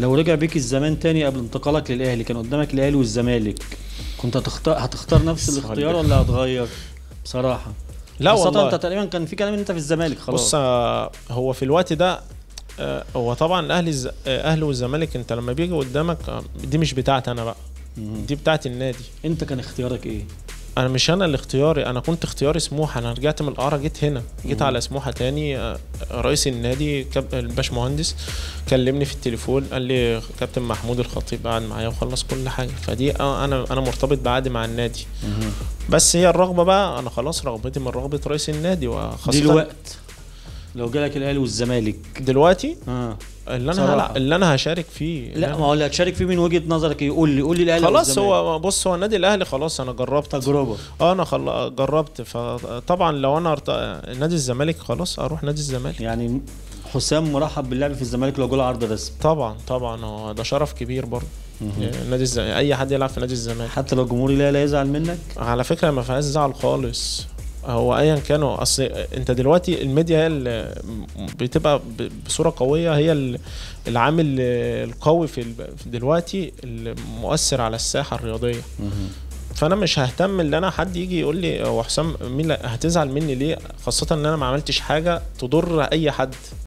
لو رجع بيك الزمان تاني قبل انتقالك للاهلي كان قدامك الاهلي والزمالك كنت هتختار هتختار نفس السؤال الاختيار ده. ولا هتغير بصراحه لا خاصة والله انت تقريبا كان في كلام ان انت في الزمالك خلاص بص آه، هو في الوقت ده آه، هو طبعا الاهلي الز- آه، اهلي والزمالك انت لما بيجي قدامك آه، دي مش بتاعتي انا بقى مم. دي بتاعت النادي انت كان اختيارك ايه انا مش انا اللي اختياري انا كنت اختياري سموحه انا رجعت من القاره جيت هنا جيت مم. على سموحه تاني آه، رئيس النادي كاب- الباشمهندس كلمني في التليفون قال لي كابتن محمود الخطيب قعد معايا وخلص كل حاجه فدي آه، انا انا مرتبط بعقد مع النادي بس هي الرغبه بقى انا خلاص رغبتي من رغبه رئيس النادي وخاصه دلوقت لو جالك الاهلي والزمالك دلوقتي اه اللي انا صراحة. هلع... اللي انا هشارك فيه لا ما هو اللي هتشارك فيه من وجهه نظرك ايه قول لي قول لي الاهلي خلاص والزمالك. هو بص هو النادي الاهلي خلاص انا جربت تجربه اه انا خل... جربت فطبعا لو انا ارت... نادي الزمالك خلاص اروح نادي الزمالك يعني حسام مرحب باللعب في الزمالك لو جاله عرض رسمي طبعا طبعا هو ده شرف كبير برضه نادي الز... اي حد يلعب في نادي الزمالك حتى لو الجمهور لا لا يزعل منك على فكره ما فيهاش زعل خالص هو ايا كانوا اصل انت دلوقتي الميديا هي اللي بتبقى ب- بصوره قويه هي ال- العامل القوي في ال- في دلوقتي المؤثر على الساحه الرياضيه فانا مش ههتم ان انا حد يجي يقول لي هو حسام مين اللي- هتزعل مني ليه خاصه ان انا ما عملتش حاجه تضر اي حد